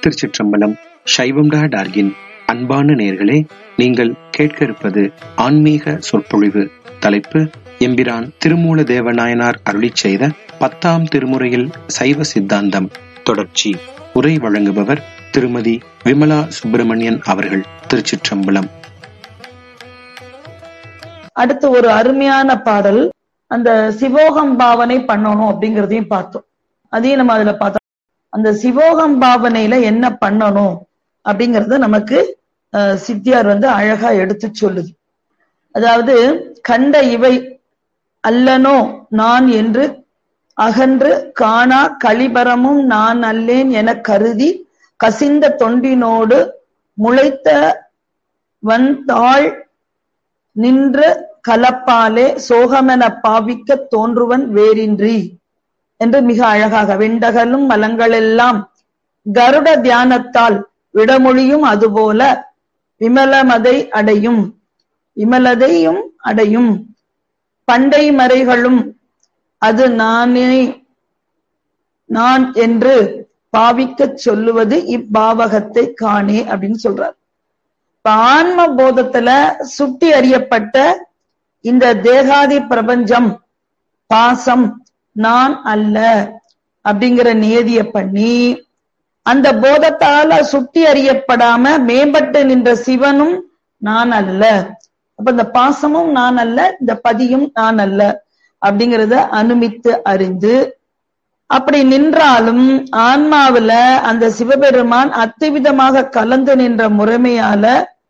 திருச்சிற்றம்பலம் சைவம் டா டார்கின் அன்பான நேர்களே நீங்கள் கேட்க இருப்பது ஆன்மீக சொற்பொழிவு தலைப்பு எம்பிரான் திருமூல தேவநாயனார் அருளிச் செய்த பத்தாம் திருமுறையில் சைவ சித்தாந்தம் தொடர்ச்சி உரை வழங்குபவர் திருமதி விமலா சுப்பிரமணியன் அவர்கள் திருச்சிற்றம்பலம் அடுத்து ஒரு அருமையான பாடல் அந்த சிவோகம் பாவனை பண்ணணும் அப்படிங்கறதையும் பார்த்தோம் அதையும் நம்ம அதுல பார்த்தோம் அந்த சிவோகம் பாவனையில என்ன பண்ணணும் அப்படிங்கறத நமக்கு அஹ், சித்தியார் வந்து அழகா எடுத்து சொல்லுது அதாவது கண்ட இவை அல்லனோ நான் என்று அகன்று காணா கழிபரமும் நான் அல்லேன் என கருதி கசிந்த தொண்டினோடு முளைத்த வந்தாள் நின்ற கலப்பாலே சோகமென பாவிக்க தோன்றுவன் வேறின்றி என்று மிக அழகாக வெண்டகலும் மலங்களெல்லாம் கருட தியானத்தால் விடமொழியும் அதுபோல விமலமதை அடையும் விமலதையும் அடையும் பண்டை மறைகளும் அது நானே நான் என்று பாவிக்கச் சொல்லுவது இப்பாவகத்தை காணே அப்படின்னு சொல்றார் இப்ப ஆன்ம போதத்துல சுட்டி அறியப்பட்ட இந்த தேகாதி பிரபஞ்சம் பாசம் நான் அல்ல அப்படிங்கிற நியதிய பண்ணி அந்த போதத்தால சுட்டி அறியப்படாம மேம்பட்டு நின்ற சிவனும் நான் அல்ல அப்ப இந்த பாசமும் நான் அல்ல இந்த பதியும் நான் அல்ல அப்படிங்கிறத அனுமித்து அறிந்து அப்படி நின்றாலும் ஆன்மாவுல அந்த சிவபெருமான் அத்துவிதமாக கலந்து நின்ற முறைமையால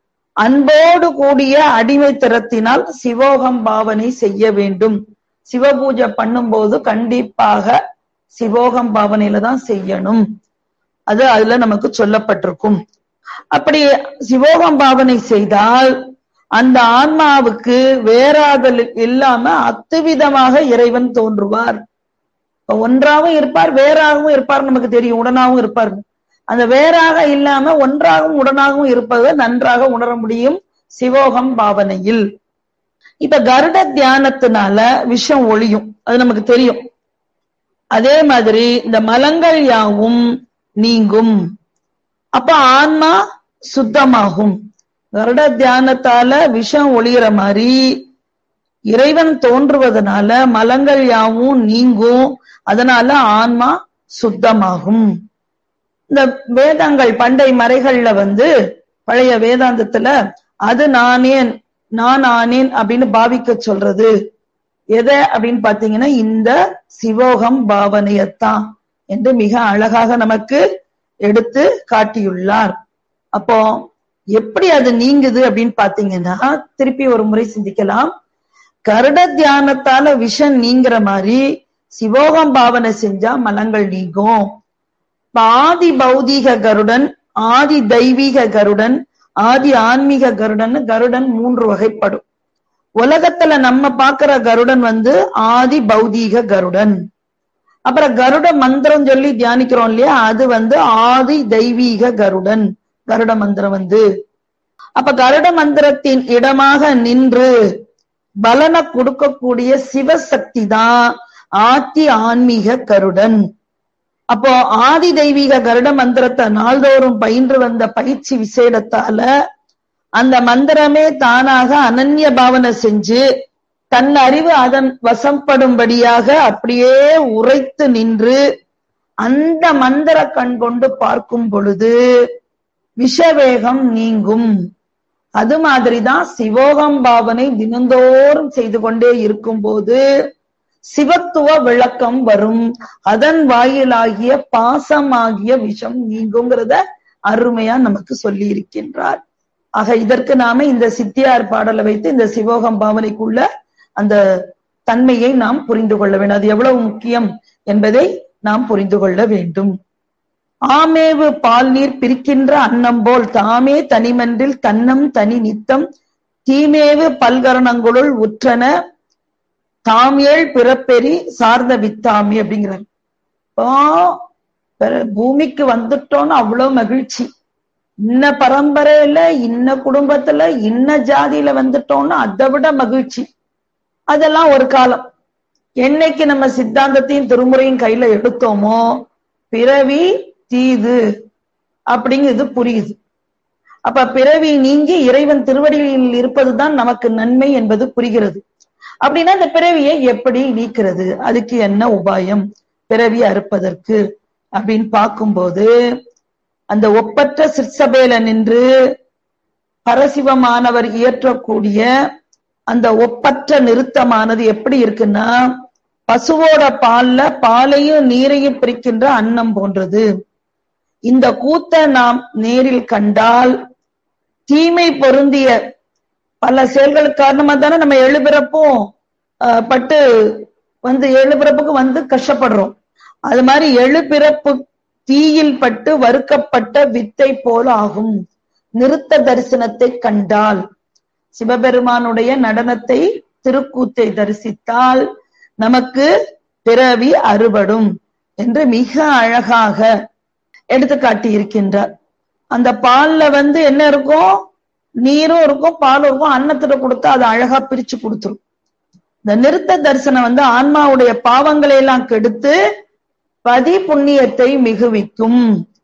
அன்போடு கூடிய அடிமைத்தரத்தினால் சிவோகம் பாவனை செய்ய வேண்டும் சிவபூஜை பண்ணும்போது கண்டிப்பாக சிவோகம் பாவனையில தான் செய்யணும் அது அதுல நமக்கு சொல்லப்பட்டிருக்கும் அப்படி சிவோகம் பாவனை செய்தால் அந்த ஆன்மாவுக்கு வேறாதல் இல்லாம அத்துவிதமாக இறைவன் தோன்றுவார் இப்ப ஒன்றாகவும் இருப்பார் வேறாகவும் இருப்பார் நமக்கு தெரியும் உடனாகவும் இருப்பார் அந்த வேறாக இல்லாம ஒன்றாகவும் உடனாகவும் இருப்பதை நன்றாக உணர முடியும் சிவோகம் பாவனையில் இப்ப கருட தியானத்தினால விஷம் ஒளியும் அது நமக்கு தெரியும் அதே மாதிரி இந்த மலங்கள் யாவும் நீங்கும் அப்ப ஆன்மா சுத்தமாகும் கருட தியானத்தால விஷம் ஒளிகிற மாதிரி இறைவன் தோன்றுவதனால மலங்கள் யாவும் நீங்கும் அதனால ஆன்மா சுத்தமாகும் இந்த வேதங்கள் பண்டை மறைகள்ல வந்து பழைய வேதாந்தத்துல அது நானே நான் ஆனேன் அப்படின்னு பாவிக்க சொல்றது எதை அப்படின்னு பாத்தீங்கன்னா இந்த சிவோகம் பாவனையத்தான் என்று மிக அழகாக நமக்கு எடுத்து காட்டியுள்ளார் அப்போ எப்படி அது நீங்குது அப்படின்னு பாத்தீங்கன்னா திருப்பி ஒரு முறை சிந்திக்கலாம் கருட தியானத்தால விஷம் நீங்கிற மாதிரி சிவோகம் பாவனை செஞ்சா மலங்கள் நீங்கும் இப்ப ஆதி பௌதீக கருடன் ஆதி தெய்வீக கருடன் ஆதி ஆன்மீக கருடன் கருடன் மூன்று வகைப்படும் உலகத்துல நம்ம பாக்குற கருடன் வந்து ஆதி பௌதீக கருடன் அப்புறம் கருட மந்திரம் சொல்லி தியானிக்கிறோம் இல்லையா அது வந்து ஆதி தெய்வீக கருடன் கருட மந்திரம் வந்து அப்ப கருட மந்திரத்தின் இடமாக நின்று பலனை கொடுக்கக்கூடிய சிவசக்தி தான் ஆதி ஆன்மீக கருடன் அப்போ ஆதி தெய்வீக கருட மந்திரத்தை நாள்தோறும் பயின்று வந்த பயிற்சி விசேடத்தால அந்த மந்திரமே தானாக அனன்ய பாவனை செஞ்சு தன் அறிவு அதன் வசப்படும்படியாக அப்படியே உரைத்து நின்று அந்த மந்திர கண் கொண்டு பார்க்கும் பொழுது விஷவேகம் நீங்கும் அது மாதிரிதான் சிவோகம் பாவனை தினந்தோறும் செய்து கொண்டே இருக்கும் போது சிவத்துவ விளக்கம் வரும் அதன் வாயிலாகிய பாசமாகிய விஷம் நீங்குங்கிறத அருமையா நமக்கு சொல்லி இருக்கின்றார் ஆக இதற்கு நாம இந்த சித்தியார் பாடலை வைத்து இந்த சிவோகம் பாவனைக்குள்ள அந்த தன்மையை நாம் புரிந்து கொள்ள வேண்டும் அது எவ்வளவு முக்கியம் என்பதை நாம் புரிந்து கொள்ள வேண்டும் ஆமேவு பால் நீர் பிரிக்கின்ற அன்னம் போல் தாமே தனிமன்றில் தன்னம் தனி நித்தம் தீமேவு பல்கரணங்களுள் உற்றன தாம் ஏழ் பிறப்பெறி சார்ந்த வித்தாமி அப்படிங்கிறார் இப்போ பிற- பூமிக்கு வந்துட்டோம்னு அவ்வளவு மகிழ்ச்சி இன்ன பரம்பரையில இன்ன குடும்பத்துல இன்ன ஜாதியில வந்துட்டோம்னு அதை விட மகிழ்ச்சி அதெல்லாம் ஒரு காலம் என்னைக்கு நம்ம சித்தாந்தத்தையும் திருமுறையும் கையில எடுத்தோமோ பிறவி தீது அப்படிங்கிறது புரியுது அப்ப பிறவி நீங்கி இறைவன் திருவடியில் இருப்பதுதான் நமக்கு நன்மை என்பது புரிகிறது அப்படின்னா இந்த பிறவியை எப்படி நீக்கிறது அதுக்கு என்ன உபாயம் பிறவி அறுப்பதற்கு அப்படின்னு பார்க்கும்போது அந்த ஒப்பற்ற சிற்சபையில நின்று பரசிவமானவர் இயற்றக்கூடிய அந்த ஒப்பற்ற நிறுத்தமானது எப்படி இருக்குன்னா பசுவோட பால்ல பாலையும் நீரையும் பிரிக்கின்ற அன்னம் போன்றது இந்த கூத்த நாம் நேரில் கண்டால் தீமை பொருந்திய பல செயல்கள் காரணமா தானே நம்ம எழுபிறப்பும் பட்டு வந்து எழுபிறப்புக்கு வந்து கஷ்டப்படுறோம் அது மாதிரி எழுபிறப்பு தீயில் பட்டு வறுக்கப்பட்ட வித்தை போல ஆகும் நிறுத்த தரிசனத்தை கண்டால் சிவபெருமானுடைய நடனத்தை திருக்கூத்தை தரிசித்தால் நமக்கு பிறவி அறுபடும் என்று மிக அழகாக எடுத்து காட்டி இருக்கின்றார் அந்த பால்ல வந்து என்ன இருக்கும் நீரும் இருக்கும் பாலும் இருக்கும் அன்னத்துல கொடுத்தா அது அழகா பிரிச்சு கொடுத்துரும் இந்த நிறுத்த தரிசனம் வந்து ஆன்மாவுடைய பாவங்களை எல்லாம் கெடுத்து பதி புண்ணியத்தை மிகுவிக்கும்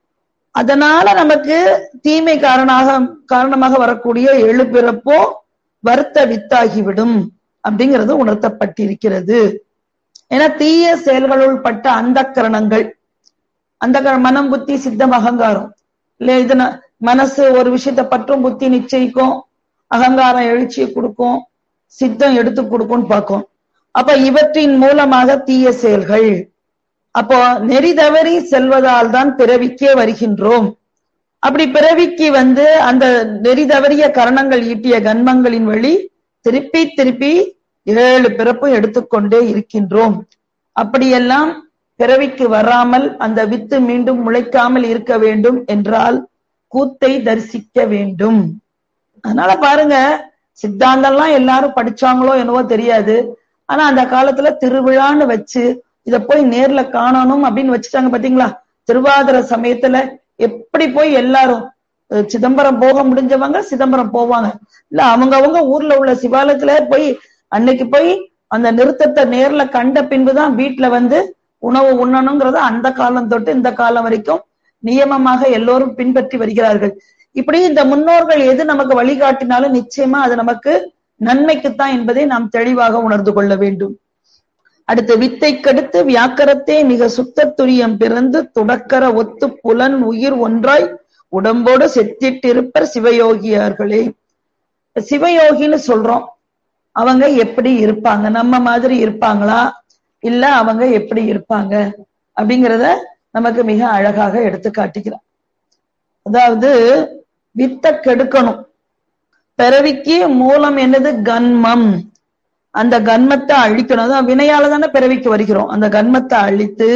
அதனால நமக்கு தீமை காரணமாக காரணமாக வரக்கூடிய எழுபிறப்போ வருத்த வித்தாகிவிடும் அப்படிங்கிறது உணர்த்தப்பட்டிருக்கிறது ஏன்னா தீய செயல்களுள் பட்ட அந்த கரணங்கள் அந்த மனம் புத்தி சித்தம் அகங்காரம் இல்ல இது மனசு ஒரு விஷயத்த பற்றும் புத்தி நிச்சயிக்கும் அகங்காரம் எழுச்சியை கொடுக்கும் சித்தம் எடுத்து கொடுக்கும்னு பார்க்கும் அப்ப இவற்றின் மூலமாக தீய செயல்கள் அப்போ நெறி தவறி செல்வதால் தான் பிறவிக்கே வருகின்றோம் அப்படி பிறவிக்கு வந்து அந்த நெறி தவறிய கரணங்கள் ஈட்டிய கன்மங்களின் வழி திருப்பி திருப்பி ஏழு பிறப்பும் எடுத்துக்கொண்டே இருக்கின்றோம் அப்படியெல்லாம் பிறவிக்கு வராமல் அந்த வித்து மீண்டும் முளைக்காமல் இருக்க வேண்டும் என்றால் கூத்தை தரிசிக்க வேண்டும் அதனால பாருங்க சித்தாந்தம்லாம் எல்லாரும் படிச்சாங்களோ என்னவோ தெரியாது ஆனா அந்த காலத்துல திருவிழான்னு வச்சு இத போய் நேர்ல காணணும் அப்படின்னு வச்சுட்டாங்க பாத்தீங்களா திருவாதிர சமயத்துல எப்படி போய் எல்லாரும் சிதம்பரம் போக முடிஞ்சவங்க சிதம்பரம் போவாங்க இல்ல அவங்க அவங்க ஊர்ல உள்ள சிவாலயத்துல போய் அன்னைக்கு போய் அந்த நிறுத்தத்தை நேர்ல கண்ட பின்புதான் வீட்டுல வந்து உணவு உண்ணணுங்கிறத அந்த காலம் தொட்டு இந்த காலம் வரைக்கும் நியமமாக எல்லோரும் பின்பற்றி வருகிறார்கள் இப்படி இந்த முன்னோர்கள் எது நமக்கு வழிகாட்டினாலும் நிச்சயமா அது நமக்கு நன்மைக்குத்தான் என்பதை நாம் தெளிவாக உணர்ந்து கொள்ள வேண்டும் அடுத்து வித்தை கடுத்து வியாக்கரத்தே மிக சுத்த துரியம் பிறந்து துடக்கர ஒத்து புலன் உயிர் ஒன்றாய் உடம்போடு செத்திட்டிருப்பர் சிவயோகியார்களே சிவயோகின்னு சொல்றோம் அவங்க எப்படி இருப்பாங்க நம்ம மாதிரி இருப்பாங்களா இல்ல அவங்க எப்படி இருப்பாங்க அப்படிங்கிறத நமக்கு மிக அழகாக எடுத்து காட்டுகிறார் அதாவது வித்த கெடுக்கணும் பிறவிக்கு மூலம் என்னது கன்மம் அந்த கன்மத்தை அழிக்கணும் அதான் வினையால தானே பிறவிக்கு வருகிறோம் அந்த கன்மத்தை அழித்து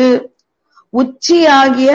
உச்சி ஆகிய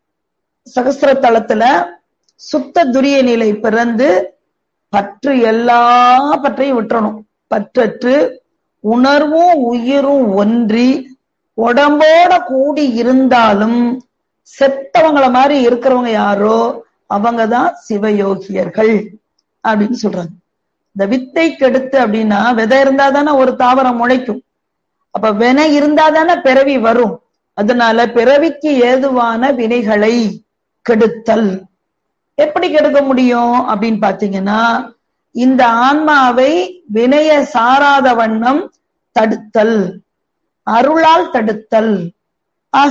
சகசிர தளத்துல சுத்த துரிய நிலை பிறந்து பற்று எல்லா பற்றையும் விட்டுறணும் பற்றற்று உணர்வும் உயிரும் ஒன்றி உடம்போட கூடி இருந்தாலும் செத்தவங்கள மாதிரி இருக்கிறவங்க யாரோ அவங்கதான் சிவயோகியர்கள் அப்படின்னு சொல்றாங்க இந்த வித்தை கெடுத்து அப்படின்னா விதை இருந்தா தானே ஒரு தாவரம் முளைக்கும் அப்ப வினை இருந்தா தானே பிறவி வரும் அதனால பிறவிக்கு ஏதுவான வினைகளை கெடுத்தல் எப்படி கெடுக்க முடியும் அப்படின்னு பாத்தீங்கன்னா இந்த ஆன்மாவை வினைய சாராத வண்ணம் தடுத்தல் அருளால் தடுத்தல் ஆக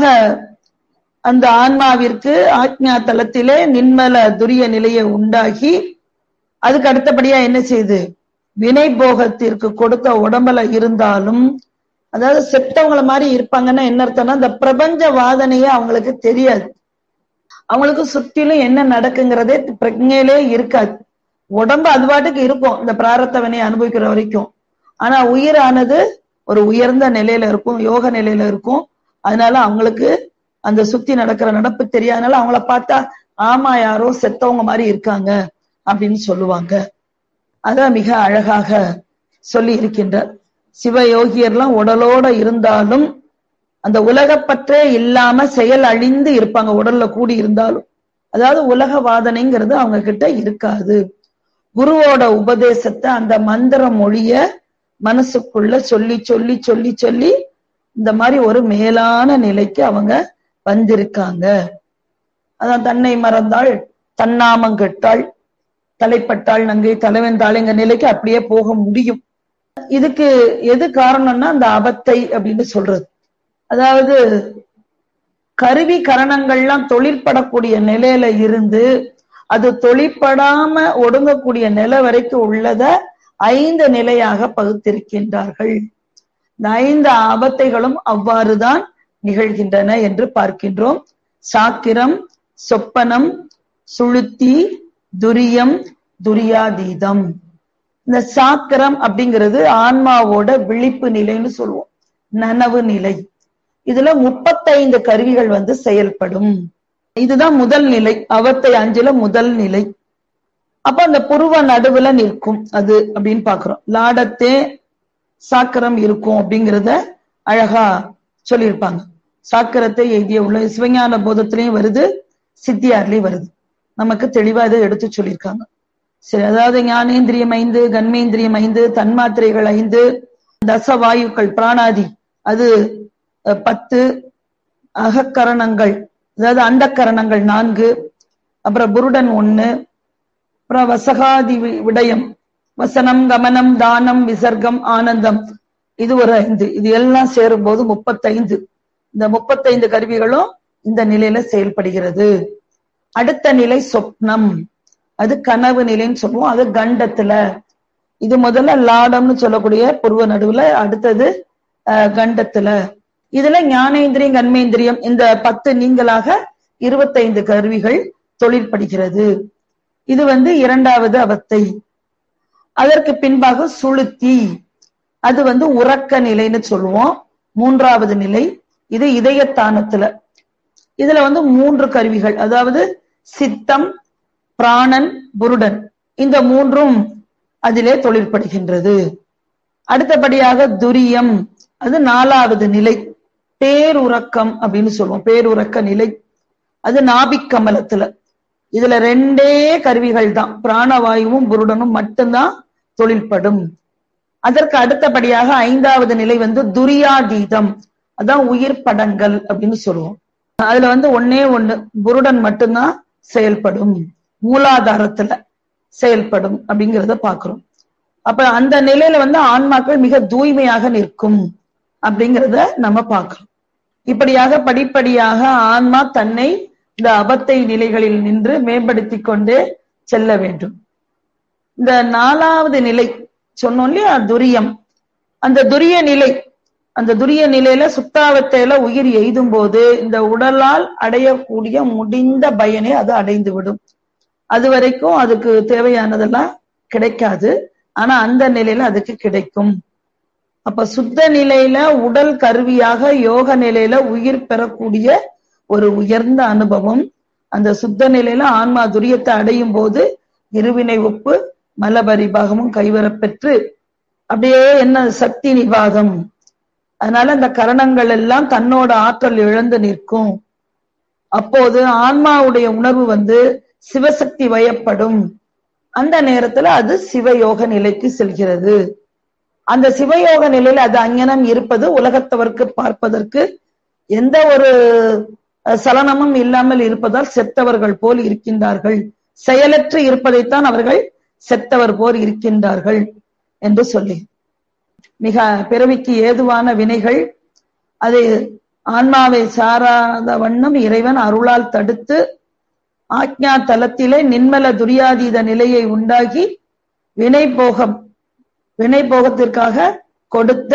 அந்த ஆன்மாவிற்கு ஆக்ஞா தலத்திலே நின்மல துரிய நிலையை உண்டாகி அதுக்கு அடுத்தபடியா என்ன செய்யுது வினை போகத்திற்கு கொடுத்த உடம்புல இருந்தாலும் அதாவது செத்தவங்கள மாதிரி இருப்பாங்கன்னா என்ன அர்த்தம்னா இந்த பிரபஞ்ச வாதனையே அவங்களுக்கு தெரியாது அவங்களுக்கு சுற்றிலும் என்ன நடக்குங்கிறதே பிரஜையிலே இருக்காது உடம்பு அது பாட்டுக்கு இருக்கும் இந்த பிராரத்த வினையை அனுபவிக்கிற வரைக்கும் ஆனா உயிரானது ஒரு உயர்ந்த நிலையில இருக்கும் யோக நிலையில இருக்கும் அதனால அவங்களுக்கு அந்த சுத்தி நடக்கிற நடப்பு தெரியாதனால அவங்கள பார்த்தா ஆமா யாரோ செத்தவங்க மாதிரி இருக்காங்க அப்படின்னு சொல்லுவாங்க அத மிக அழகாக சொல்லி இருக்கின்றார் சிவயோகியர்லாம் உடலோட இருந்தாலும் அந்த உலகப்பற்றே இல்லாம செயல் அழிந்து இருப்பாங்க உடல்ல கூடி இருந்தாலும் அதாவது உலக வாதனைங்கிறது அவங்க கிட்ட இருக்காது குருவோட உபதேசத்தை அந்த மந்திர மொழிய மனசுக்குள்ள சொல்லி சொல்லி சொல்லி சொல்லி இந்த மாதிரி ஒரு மேலான நிலைக்கு அவங்க வந்திருக்காங்க அதான் தன்னை மறந்தாள் தன்னாமம் கெட்டாள் தலைப்பட்டாள் நங்கை தலைவன் தாளைங்க நிலைக்கு அப்படியே போக முடியும் இதுக்கு எது காரணம்னா அந்த அபத்தை அப்படின்னு சொல்றது அதாவது கருவி கரணங்கள்லாம் தொழிற்படக்கூடிய நிலையில இருந்து அது தொழிற்படாம ஒடுங்கக்கூடிய நிலை வரைக்கும் உள்ளத ஐந்து நிலையாக பகுத்திருக்கின்றார்கள் இந்த ஐந்து ஆபத்தைகளும் அவ்வாறுதான் நிகழ்கின்றன என்று பார்க்கின்றோம் சாக்கிரம் சொப்பனம் சுளுத்தி துரியம் துரியாதீதம் இந்த சாக்கிரம் அப்படிங்கிறது ஆன்மாவோட விழிப்பு நிலைன்னு சொல்லுவோம் நனவு நிலை இதுல முப்பத்தைந்து கருவிகள் வந்து செயல்படும் இதுதான் முதல் நிலை அவத்தை அஞ்சுல முதல் நிலை அப்ப அந்த புருவ நடுவுல நிற்கும் அது அப்படின்னு பாக்குறோம் லாடத்தே சாக்கரம் இருக்கும் அப்படிங்கிறத அழகா சொல்லியிருப்பாங்க சாக்கரத்தை எய்திய உள்ள சிவஞான போதத்திலையும் வருது சித்தியார்லயும் வருது நமக்கு தெளிவா இதை எடுத்து சொல்லியிருக்காங்க சரி அதாவது ஞானேந்திரியம் ஐந்து கண்மேந்திரியம் ஐந்து தன்மாத்திரைகள் ஐந்து தசவாயுக்கள் பிராணாதி அது பத்து அகக்கரணங்கள் அதாவது அண்டக்கரணங்கள் நான்கு அப்புறம் புருடன் ஒண்ணு அப்புறம் வசகாதி விடயம் வசனம் கமனம் தானம் விசர்க்கம் ஆனந்தம் இது ஒரு ஐந்து இது எல்லாம் சேரும் போது முப்பத்தைந்து இந்த முப்பத்தைந்து கருவிகளும் இந்த நிலையில செயல்படுகிறது அடுத்த நிலை சொப்னம் அது கனவு நிலைன்னு சொல்லுவோம் அது கண்டத்துல இது முதல்ல லாடம்னு சொல்லக்கூடிய புருவ நடுவுல அடுத்தது கண்டத்துல இதுல ஞானேந்திரியம் கண்மேந்திரியம் இந்த பத்து நீங்களாக இருபத்தைந்து கருவிகள் தொழிற்படுகிறது இது வந்து இரண்டாவது அவத்தை அதற்கு பின்பாக சுளுத்தி அது வந்து உறக்க நிலைன்னு சொல்லுவோம் மூன்றாவது நிலை இது இதயத்தானத்துல இதுல வந்து மூன்று கருவிகள் அதாவது சித்தம் பிராணன் புருடன் இந்த மூன்றும் அதிலே தொழிற்படுகின்றது அடுத்தபடியாக துரியம் அது நாலாவது நிலை பேருறக்கம் அப்படின்னு சொல்லுவோம் பேருறக்க நிலை அது நாபிக்கமலத்துல இதுல ரெண்டே கருவிகள் தான் பிராணவாயுவும் புருடனும் மட்டும்தான் தொழில்படும் அதற்கு அடுத்தபடியாக ஐந்தாவது நிலை வந்து துரியாதீதம் அதான் உயிர் படங்கள் அப்படின்னு சொல்லுவோம் அதுல வந்து ஒன்னே ஒண்ணு புருடன் மட்டும்தான் செயல்படும் மூலாதாரத்துல செயல்படும் அப்படிங்கிறத பாக்குறோம் அப்ப அந்த நிலையில வந்து ஆன்மாக்கள் மிக தூய்மையாக நிற்கும் அப்படிங்கிறத நம்ம பார்க்கிறோம் இப்படியாக படிப்படியாக ஆன்மா தன்னை இந்த அபத்தை நிலைகளில் நின்று மேம்படுத்தி கொண்டே செல்ல வேண்டும் இந்த நாலாவது நிலை சொன்னோம் இல்லையா துரியம் அந்த துரிய நிலை அந்த துரிய நிலையில சுத்தாவத்தையில உயிர் எய்தும் போது இந்த உடலால் அடையக்கூடிய முடிந்த பயனை அது அடைந்து விடும் அது வரைக்கும் அதுக்கு தேவையானதெல்லாம் கிடைக்காது ஆனா அந்த நிலையில அதுக்கு கிடைக்கும் அப்ப சுத்த நிலையில உடல் கருவியாக யோக நிலையில உயிர் பெறக்கூடிய ஒரு உயர்ந்த அனுபவம் அந்த சுத்த நிலையில ஆன்மா துரியத்தை அடையும் போது இருவினை ஒப்பு மலபரிபாகமும் கைவரப்பெற்று அப்படியே என்ன சக்தி நிபாதம் அதனால அந்த கரணங்கள் எல்லாம் தன்னோட ஆற்றல் இழந்து நிற்கும் அப்போது ஆன்மாவுடைய உணர்வு வந்து சிவசக்தி வயப்படும் அந்த நேரத்துல அது சிவயோக நிலைக்கு செல்கிறது அந்த சிவயோக நிலையில அது அஞ்ஞனம் இருப்பது உலகத்தவர்க்கு பார்ப்பதற்கு எந்த ஒரு சலனமும் இல்லாமல் இருப்பதால் செத்தவர்கள் போல் இருக்கின்றார்கள் செயலற்று இருப்பதைத்தான் அவர்கள் செத்தவர் போல் இருக்கின்றார்கள் என்று சொல்லி மிக பிறவிக்கு ஏதுவான வினைகள் அது ஆன்மாவை சாராத வண்ணம் இறைவன் அருளால் தடுத்து ஆக்ஞா தலத்திலே நின்மல துரியாதீத நிலையை உண்டாகி வினை போகம் வினை போகத்திற்காக கொடுத்த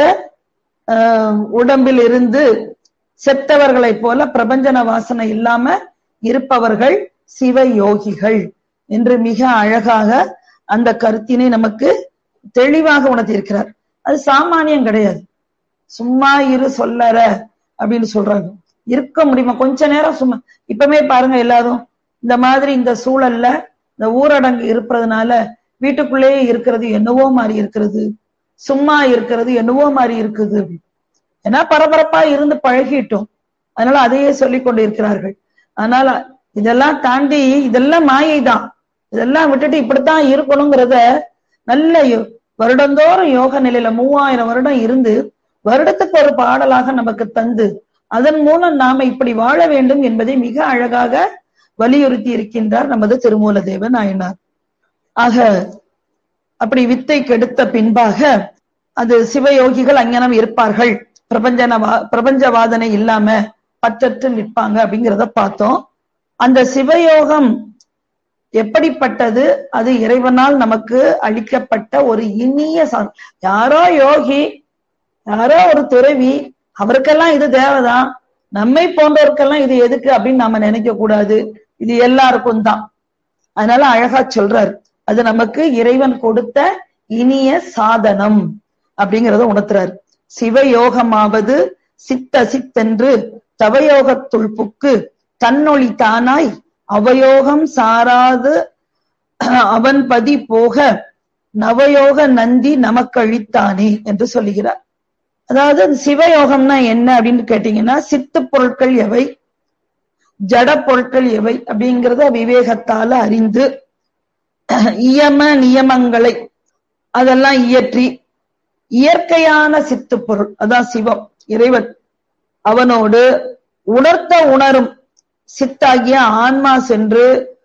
உடம்பில் இருந்து செத்தவர்களைப் போல பிரபஞ்சன வாசனை இல்லாம இருப்பவர்கள் சிவ யோகிகள் என்று மிக அழகாக அந்த கருத்தினை நமக்கு தெளிவாக உணர்த்தியிருக்கிறார் அது சாமானியம் கிடையாது சும்மா இரு சொல்லற அப்படின்னு சொல்றாங்க இருக்க முடியுமா கொஞ்ச நேரம் சும்மா இப்பமே பாருங்க எல்லாரும் இந்த மாதிரி இந்த சூழல்ல இந்த ஊரடங்கு இருப்பதுனால வீட்டுக்குள்ளேயே இருக்கிறது என்னவோ மாதிரி இருக்கிறது சும்மா இருக்கிறது என்னவோ மாதிரி இருக்குது ஏன்னா பரபரப்பா இருந்து பழகிட்டோம் அதனால அதையே சொல்லிக் கொண்டு இருக்கிறார்கள் அதனால இதெல்லாம் தாண்டி இதெல்லாம் மாயை தான் இதெல்லாம் விட்டுட்டு இப்படித்தான் இருக்கணுங்கிறத நல்ல வருடந்தோறும் யோக நிலையில மூவாயிரம் வருடம் இருந்து வருடத்துக்கு ஒரு பாடலாக நமக்கு தந்து அதன் மூலம் நாம இப்படி வாழ வேண்டும் என்பதை மிக அழகாக வலியுறுத்தி இருக்கின்றார் நமது திருமூல தேவ நாயனார் ஆக அப்படி வித்தை கெடுத்த பின்பாக அது சிவயோகிகள் அங்ஙனம் இருப்பார்கள் பிரபஞ்சனவா பிரபஞ்ச வாதனை இல்லாம பற்றற்று நிற்பாங்க அப்படிங்கிறத பார்த்தோம் அந்த சிவயோகம் எப்படிப்பட்டது அது இறைவனால் நமக்கு அளிக்கப்பட்ட ஒரு இனிய சா- யாரோ யோகி யாரோ ஒரு துறவி அவருக்கெல்லாம் இது தேவைதான் நம்மை போன்றவருக்கெல்லாம் இது எதுக்கு அப்படின்னு நாம நினைக்க கூடாது இது எல்லாருக்கும் தான் அதனால அழகா சொல்றாரு அது நமக்கு இறைவன் கொடுத்த இனிய சாதனம் அப்படிங்கறத உணர்த்துறாரு சிவயோகமாவது சித்த சித்தென்று தவயோகத்துள் புக்கு தன்னொளி தானாய் அவயோகம் சாராது அவன் பதி போக நவயோக நந்தி நமக்கழித்தானே என்று சொல்லுகிறார் அதாவது சிவயோகம்னா என்ன அப்படின்னு கேட்டீங்கன்னா சித்து பொருட்கள் எவை ஜட பொருட்கள் எவை அப்படிங்கிறத விவேகத்தால அறிந்து இயம நியமங்களை அதெல்லாம் இயற்றி இயற்கையான சித்து பொருள் அதான் சிவம் இறைவன் அவனோடு உணர்த்த உணரும் சித்தாகிய ஆன்மா சென்று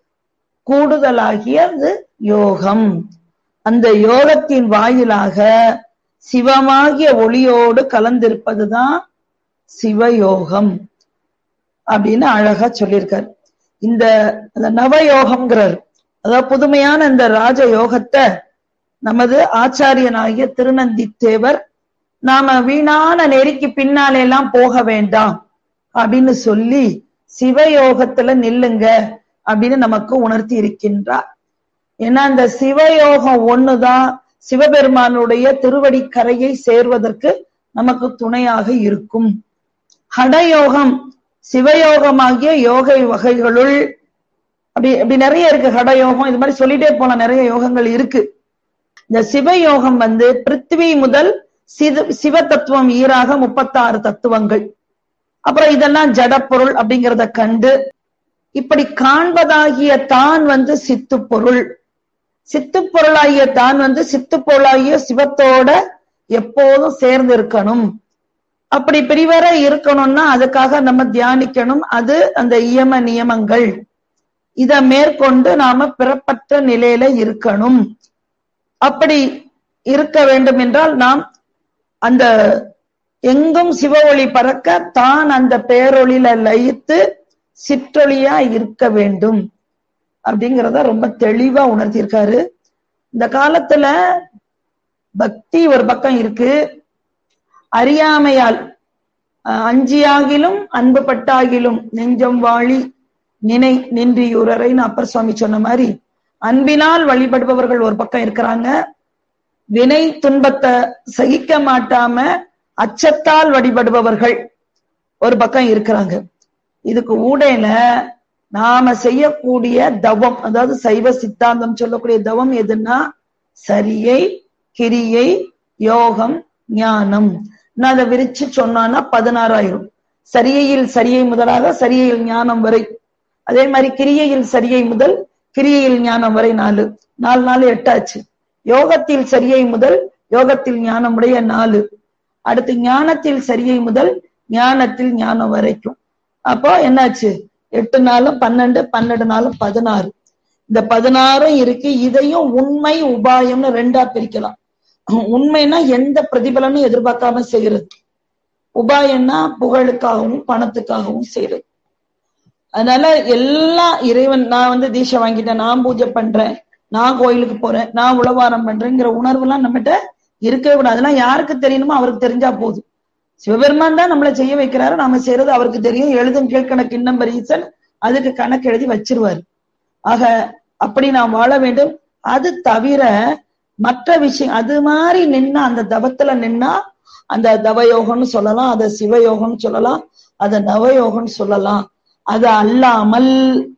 கூடுதலாகியது யோகம் அந்த யோகத்தின் வாயிலாக சிவமாகிய ஒளியோடு கலந்திருப்பதுதான் சிவயோகம் அப்படின்னு அழகா சொல்லியிருக்காரு இந்த அந்த நவயோகம்ங்கிறார் அதாவது புதுமையான இந்த ராஜ யோகத்தை நமது ஆச்சாரியனாகிய திருநந்தி தேவர் நாம வீணான நெறிக்கு பின்னாலே எல்லாம் போக வேண்டாம் அப்படின்னு சொல்லி சிவயோகத்துல நில்லுங்க அப்படின்னு நமக்கு உணர்த்தி இருக்கின்றார் ஏன்னா இந்த சிவயோகம் ஒண்ணுதான் சிவபெருமானுடைய திருவடி கரையை சேர்வதற்கு நமக்கு துணையாக இருக்கும் ஹடயோகம் சிவயோகமாகிய யோக வகைகளுள் அப்படி அப்படி நிறைய இருக்கு ஹடயோகம் இது மாதிரி சொல்லிட்டே போலாம் நிறைய யோகங்கள் இருக்கு இந்த சிவயோகம் வந்து பிருத்திவி முதல் சித சிவ தத்துவம் ஈராக முப்பத்தாறு தத்துவங்கள் அப்புறம் இதெல்லாம் ஜடப்பொருள் அப்படிங்கிறத கண்டு இப்படி காண்பதாகிய தான் வந்து சித்து பொருள் சித்து பொருளாகிய தான் வந்து சித்து பொருளாகிய சிவத்தோட எப்போதும் சேர்ந்து இருக்கணும் அப்படி பிரிவர இருக்கணும்னா அதுக்காக நம்ம தியானிக்கணும் அது அந்த இயம நியமங்கள் இத மேற்கொண்டு நாம பிறப்பற்ற நிலையில இருக்கணும் அப்படி இருக்க வேண்டும் என்றால் நாம் அந்த எங்கும் சிவ ஒளி பறக்க தான் அந்த பேரொளியில லயித்து சிற்றொளியா இருக்க வேண்டும் அப்படிங்கிறத ரொம்ப தெளிவா உணர்த்தியிருக்காரு இந்த காலத்துல பக்தி ஒரு பக்கம் இருக்கு அறியாமையால் அஹ், அஞ்சியாகிலும் அன்பு பட்டாகிலும் நெஞ்சம் வாழி நினை நின்றியுரரைன்னு அப்பர் சுவாமி சொன்ன மாதிரி அன்பினால் வழிபடுபவர்கள் ஒரு பக்கம் இருக்கிறாங்க வினை துன்பத்தை சகிக்க மாட்டாம அச்சத்தால் வழிபடுபவர்கள் ஒரு பக்கம் இருக்கிறாங்க இதுக்கு ஊடையில நாம செய்யக்கூடிய தவம் அதாவது சைவ சித்தாந்தம் சொல்லக்கூடிய தவம் எதுன்னா சரியை கிரியை யோகம் ஞானம் நான் அதை விரிச்சு சொன்னான்னா பதினாறாயிரம் சரியையில் சரியை முதலாக சரியையில் ஞானம் வரை அதே மாதிரி கிரியையில் சரியை முதல் கிரியையில் ஞானம் வரை நாலு நாலு நாலு எட்டாச்சு யோகத்தில் சரியை முதல் யோகத்தில் ஞானமுடைய நாலு அடுத்து ஞானத்தில் சரியை முதல் ஞானத்தில் ஞானம் வரைக்கும் அப்போ என்னாச்சு எட்டு நாளும் பன்னெண்டு பன்னெண்டு நாளும் பதினாறு இந்த பதினாறும் இருக்கு இதையும் உண்மை உபாயம்னு ரெண்டா பிரிக்கலாம் உண்மைன்னா எந்த பிரதிபலனும் எதிர்பார்க்காம செய்யறது உபாயம்னா புகழுக்காகவும் பணத்துக்காகவும் செய்யறது அதனால எல்லா இறைவன் நான் வந்து தீட்சை வாங்கிட்டேன் நான் பூஜை பண்றேன் நான் கோயிலுக்கு போறேன் நான் உளவாரம் பண்றேங்கிற உணர்வு எல்லாம் நம்மகிட்ட இருக்கவே கூடாது அதெல்லாம் யாருக்கு தெரியணுமோ அவருக்கு தெரிஞ்சா போதும் சிவபெருமான் தான் நம்மளை செய்ய வைக்கிறாரு நாம செய்யறது அவருக்கு தெரியும் எழுதும் கீழ்கணக்கு நம்பர் ஈசன் அதுக்கு கணக்கு எழுதி வச்சிருவாரு ஆக அப்படி நாம் வாழ வேண்டும் அது தவிர மற்ற விஷயம் அது மாதிரி நின்னா அந்த தவத்துல நின்னா அந்த தவயோகம்னு சொல்லலாம் அதை சிவயோகம்னு சொல்லலாம் அதை நவயோகம்னு சொல்லலாம் அது அல்லாமல்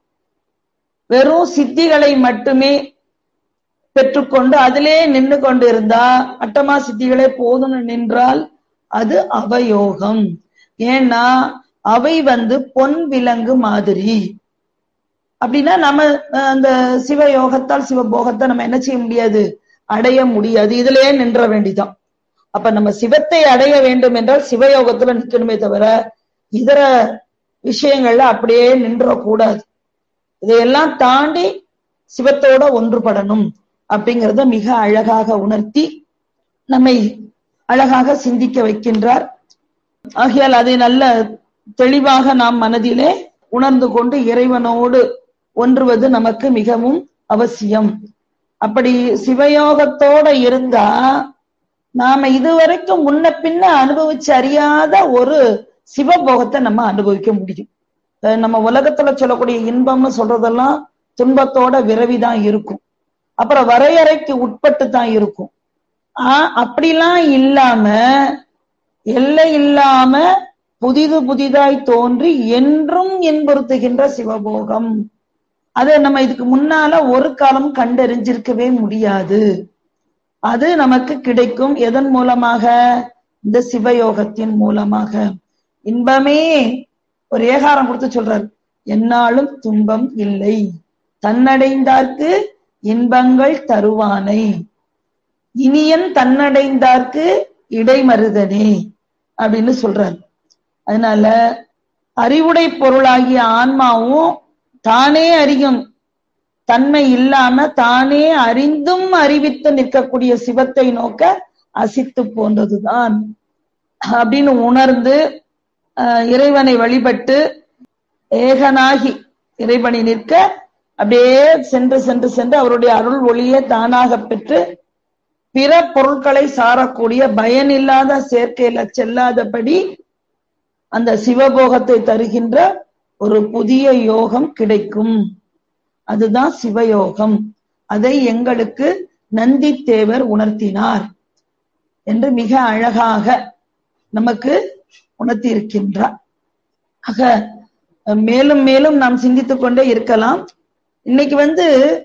வெறும் சித்திகளை மட்டுமே பெற்றுக்கொண்டு அதிலே நின்று கொண்டு இருந்தா அட்டமா சித்திகளே போதும்னு நின்றால் அது அவயோகம் ஏன்னா அவை வந்து பொன் விலங்கு மாதிரி அப்படின்னா நம்ம அஹ், அந்த சிவ யோகத்தால் சிவபோகத்தை நம்ம என்ன செய்ய முடியாது அடைய முடியாது இதுலயே நின்ற வேண்டிதான் அப்ப நம்ம சிவத்தை அடைய வேண்டும் என்றால் சிவயோகத்துல நிக்கணுமே தவிர இதர விஷயங்கள்ல அப்படியே நின்ற கூடாது இதையெல்லாம் தாண்டி சிவத்தோட ஒன்றுபடணும் அப்படிங்கறத மிக அழகாக உணர்த்தி நம்மை அழகாக சிந்திக்க வைக்கின்றார் ஆகையால் அதை நல்ல தெளிவாக நாம் மனதிலே உணர்ந்து கொண்டு இறைவனோடு ஒன்றுவது நமக்கு மிகவும் அவசியம் அப்படி சிவயோகத்தோட இருந்தா நாம இதுவரைக்கும் முன்ன பின்ன அனுபவிச்சு அறியாத ஒரு சிவபோகத்தை நம்ம அனுபவிக்க முடியும் நம்ம உலகத்துல சொல்லக்கூடிய இன்பம்னு சொல்றதெல்லாம் துன்பத்தோட விரவிதான் இருக்கும் அப்புறம் வரையறைக்கு உட்பட்டு தான் இருக்கும் ஆஹ் அப்படிலாம் இல்லாம எல்லை இல்லாம புதிது புதிதாய் தோன்றி என்றும் என்பொருத்துகின்ற சிவபோகம் அதை நம்ம இதுக்கு முன்னால ஒரு காலம் கண்டறிஞ்சிருக்கவே முடியாது அது நமக்கு கிடைக்கும் எதன் மூலமாக இந்த சிவயோகத்தின் மூலமாக இன்பமே ஒரு ஏகாரம் கொடுத்து சொல்றாரு என்னாலும் துன்பம் இல்லை தன்னடைந்தார்க்கு இன்பங்கள் தருவானை இனியன் தன்னடைந்தார்க்கு இடைமருதனே அப்படின்னு சொல்றாரு அதனால அறிவுடை பொருளாகிய ஆன்மாவும் தானே அறியும் தன்மை இல்லாம தானே அறிந்தும் அறிவித்து நிற்கக்கூடிய சிவத்தை நோக்க அசித்து போன்றதுதான் அப்படின்னு உணர்ந்து இறைவனை வழிபட்டு ஏகனாகி இறைவனை நிற்க அப்படியே சென்று சென்று சென்று அவருடைய அருள் ஒளியே தானாக பெற்று பிற பொருட்களை சாரக்கூடிய பயனில்லாத சேர்க்கையில செல்லாதபடி அந்த சிவபோகத்தை தருகின்ற ஒரு புதிய யோகம் கிடைக்கும் அதுதான் சிவயோகம் அதை எங்களுக்கு நந்தி தேவர் உணர்த்தினார் என்று மிக அழகாக நமக்கு உணர்த்தி இருக்கின்றார் ஆக மேலும் மேலும் நாம் சிந்தித்துக் கொண்டே இருக்கலாம் இன்னைக்கு வந்து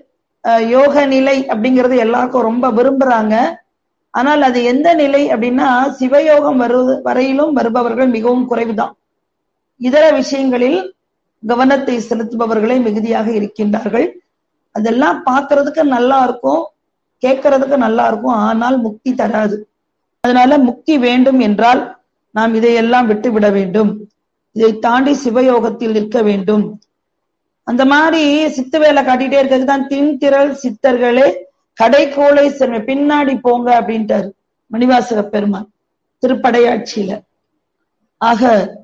யோக நிலை அப்படிங்கறது எல்லாருக்கும் ரொம்ப விரும்புறாங்க ஆனால் அது எந்த நிலை அப்படின்னா சிவயோகம் வருவது வரையிலும் வருபவர்கள் மிகவும் குறைவுதான் இதர விஷயங்களில் கவனத்தை செலுத்துபவர்களே மிகுதியாக இருக்கின்றார்கள் அதெல்லாம் பார்க்கறதுக்கு நல்லா இருக்கும் கேட்கறதுக்கு நல்லா இருக்கும் ஆனால் முக்தி தராது அதனால முக்தி வேண்டும் என்றால் நாம் இதையெல்லாம் விட்டு விட வேண்டும் இதை தாண்டி சிவயோகத்தில் நிற்க வேண்டும் அந்த மாதிரி சித்து வேலை காட்டிட்டே இருக்கிறது தான் தின்திரள் சித்தர்களே கடைக்கோளை செல்வ பின்னாடி போங்க அப்படின்ட்டாரு மணிவாசக பெருமான் திருப்படையாட்சியில ஆக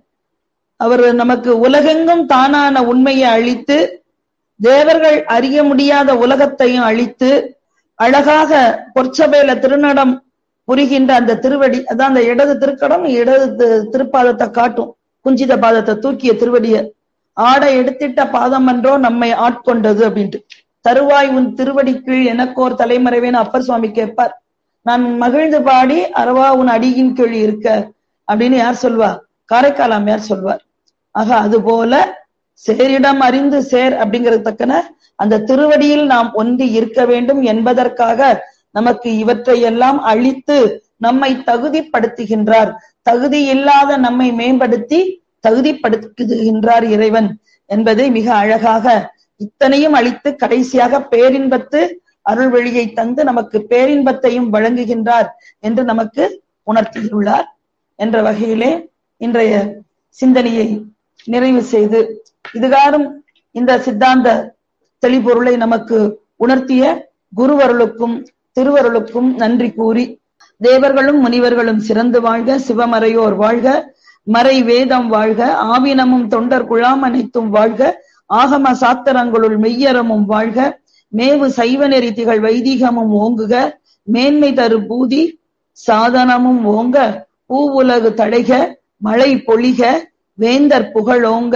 அவர் நமக்கு உலகெங்கும் தானான உண்மையை அழித்து தேவர்கள் அறிய முடியாத உலகத்தையும் அழித்து அழகாக பொற்சபையில திருநடம் புரிகின்ற அந்த திருவடி அதான் அந்த இடது திருக்கடம் இடது திருப்பாதத்தை காட்டும் குஞ்சித பாதத்தை தூக்கிய திருவடிய ஆடை எடுத்திட்ட பாதம் என்றோ நம்மை ஆட்கொண்டது அப்படின்ட்டு தருவாய் உன் திருவடி கீழ் எனக்கோர் தலைமறைவேன்னு அப்பர் சுவாமி கேட்பார் நான் மகிழ்ந்து பாடி அறவா உன் அடியின் கீழ் இருக்க அப்படின்னு யார் சொல்வா காரைக்கால் அம்மையார் சொல்வார் ஆக அது போல சேரிடம் அறிந்து சேர் அப்படிங்கிறது தக்கன அந்த திருவடியில் நாம் ஒன்றி இருக்க வேண்டும் என்பதற்காக நமக்கு இவற்றை எல்லாம் அழித்து நம்மை தகுதிப்படுத்துகின்றார் தகுதி இல்லாத நம்மை மேம்படுத்தி தகுதிப்படுத்துகின்றார் இறைவன் என்பதை மிக அழகாக இத்தனையும் அளித்து கடைசியாக பேரின்பத்து அருள் வெளியை தந்து நமக்கு பேரின்பத்தையும் வழங்குகின்றார் என்று நமக்கு உணர்த்தியுள்ளார் என்ற வகையிலே இன்றைய சிந்தனையை நிறைவு செய்து இதுகாரும் இந்த சித்தாந்த தெளிபொருளை நமக்கு உணர்த்திய குருவருளுக்கும் திருவருளுக்கும் நன்றி கூறி தேவர்களும் முனிவர்களும் சிறந்து வாழ்க சிவமறையோர் வாழ்க மறை வேதம் வாழ்க ஆவினமும் தொண்டர் குழாம் அனைத்தும் வாழ்க ஆகம சாத்திரங்களுள் மெய்யறமும் வாழ்க மேவு சைவ நெறி திகழ் வைதிகமும் ஓங்குக மேன்மை தரு பூதி சாதனமும் ஓங்க பூவுலகு தடைக மழை பொழிக வேந்தர் புகழோங்க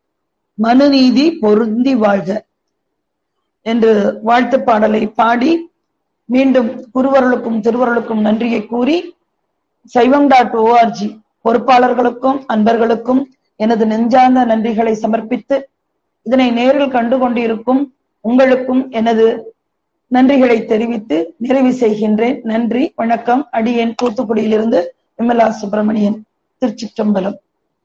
மனுநீதி பொருந்தி வாழ்க என்று வாழ்த்து பாடலை பாடி மீண்டும் குருவர்களுக்கும் திருவருளுக்கும் நன்றியை கூறி சைவம் டாட் ஓஆர்ஜி பொறுப்பாளர்களுக்கும் அன்பர்களுக்கும் எனது நெஞ்சார்ந்த நன்றிகளை சமர்ப்பித்து இதனை நேரில் கண்டு கொண்டிருக்கும் உங்களுக்கும் எனது நன்றிகளை தெரிவித்து நிறைவு செய்கின்றேன் நன்றி வணக்கம் அடியேன் தூத்துக்குடியிலிருந்து விமலா சுப்பிரமணியன் திருச்சிற்றம்பலம்